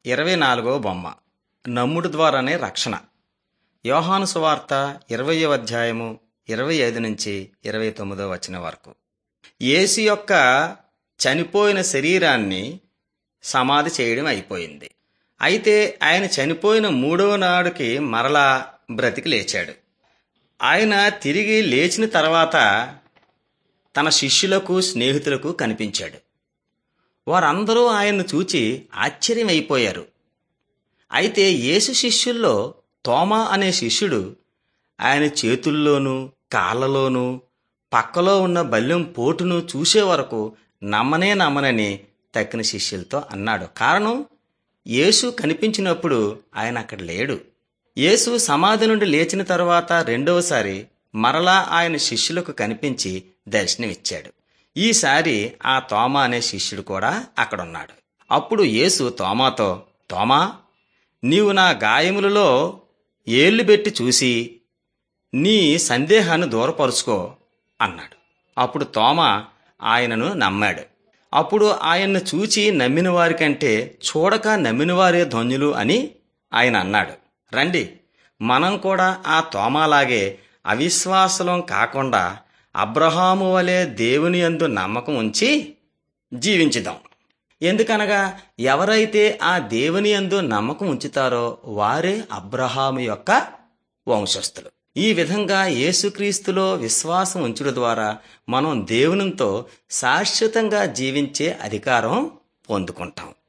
ఇరవై నాలుగో బొమ్మ నమ్ముడు ద్వారానే రక్షణ యోహాను సువార్త ఇరవయో అధ్యాయము ఇరవై ఐదు నుంచి ఇరవై తొమ్మిదో వచ్చిన వరకు యేసు యొక్క చనిపోయిన శరీరాన్ని సమాధి చేయడం అయిపోయింది అయితే ఆయన చనిపోయిన మూడవ నాడుకి మరలా బ్రతికి లేచాడు ఆయన తిరిగి లేచిన తర్వాత తన శిష్యులకు స్నేహితులకు కనిపించాడు వారందరూ ఆయన్ను చూచి ఆశ్చర్యమైపోయారు అయితే యేసు శిష్యుల్లో తోమా అనే శిష్యుడు ఆయన చేతుల్లోనూ కాళ్ళలోనూ పక్కలో ఉన్న బల్యం పోటును చూసే వరకు నమ్మనే నమ్మనని తక్కిన శిష్యులతో అన్నాడు కారణం యేసు కనిపించినప్పుడు ఆయన అక్కడ లేడు యేసు సమాధి నుండి లేచిన తరువాత రెండవసారి మరలా ఆయన శిష్యులకు కనిపించి దర్శనమిచ్చాడు ఈసారి ఆ తోమా అనే శిష్యుడు కూడా అక్కడున్నాడు అప్పుడు యేసు తోమాతో తోమా నీవు నా గాయములలో ఏళ్లు పెట్టి చూసి నీ సందేహాన్ని దూరపరుచుకో అన్నాడు అప్పుడు తోమ ఆయనను నమ్మాడు అప్పుడు ఆయన్ను చూచి నమ్మిన వారికంటే చూడక నమ్మిన వారే ధన్యులు అని ఆయన అన్నాడు రండి మనం కూడా ఆ తోమాలాగే అవిశ్వాసం కాకుండా అబ్రహాము వలె దేవుని యందు నమ్మకం ఉంచి జీవించుదాం ఎందుకనగా ఎవరైతే ఆ దేవుని యందు నమ్మకం ఉంచుతారో వారే అబ్రహాము యొక్క వంశస్థులు ఈ విధంగా యేసుక్రీస్తులో విశ్వాసం ఉంచుట ద్వారా మనం దేవునితో శాశ్వతంగా జీవించే అధికారం పొందుకుంటాం